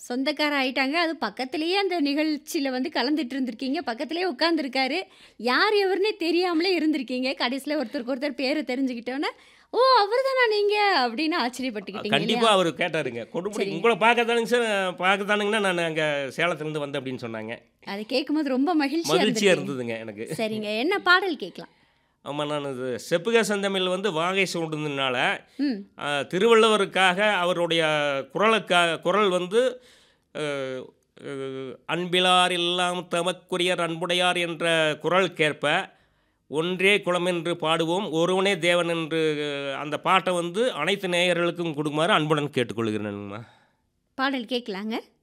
சொந்தக்கார ஆயிட்டாங்க. அது பக்கத்திலேயே அந்த நிகழ்ச்சியில வந்து கலந்துட்டு இருந்திருக்கீங்க. பக்கத்திலேயே உட்கார்ந்துருக்காரு. யார் எவருன்னே தெரியாமலே இருந்திருக்கீங்க. கடைசியில ஒருத்தருக்கு ஒருத்தர் பேர தெரிஞ்சுக்கிட்டோனே, "ஓ! அவர்தானா நீங்க?" அப்படின்னு ஆச்சரியப்பட்டுக்கிட்டீங்க கண்டிப்பா இல்லையா? அவரு கேட்டாருங்க. கொடுமுடி சரிங்க. உங்கள பார்க்கத்தானுங்க சார் பார்க்கத்தானுங்கன்னா நான் அங்க சேலத்துலேருந்து வந்தேன் அப்படின்னு சொன்னாங்க. அது கேட்கும்போது ரொம்ப மகிழ்ச்சியா மகிழ்ச்சியா இருந்திருக்கீங்க. இருந்ததுங்க எனக்கு. சரிங்க. என்ன பாடல் கேட்கலாம்? ஆமா நான் இது செப்புக செந்தமிழ் வந்து வாகை சூடுனதுனால, ம். அ திருவள்ளுவருக்காக அவருடைய குரலுக்காக குரல் வந்து அ அ "அன்பிலார் எல்லாம் தமக்குரியர் அன்புடையார்" என்ற குரலுக்கேற்ப, "ஒன்றே குலமென்று பாடுவோம் ஒருவனே தேவன்" என்று அந்த பாட்ட வந்து அனைத்து நேயர்களுக்கும் கொடுக்குமாறு அன்புடன் கேட்டுக்கொள்கிறேன்ங்கம்மா. பாடல் கேட்கலாங்க.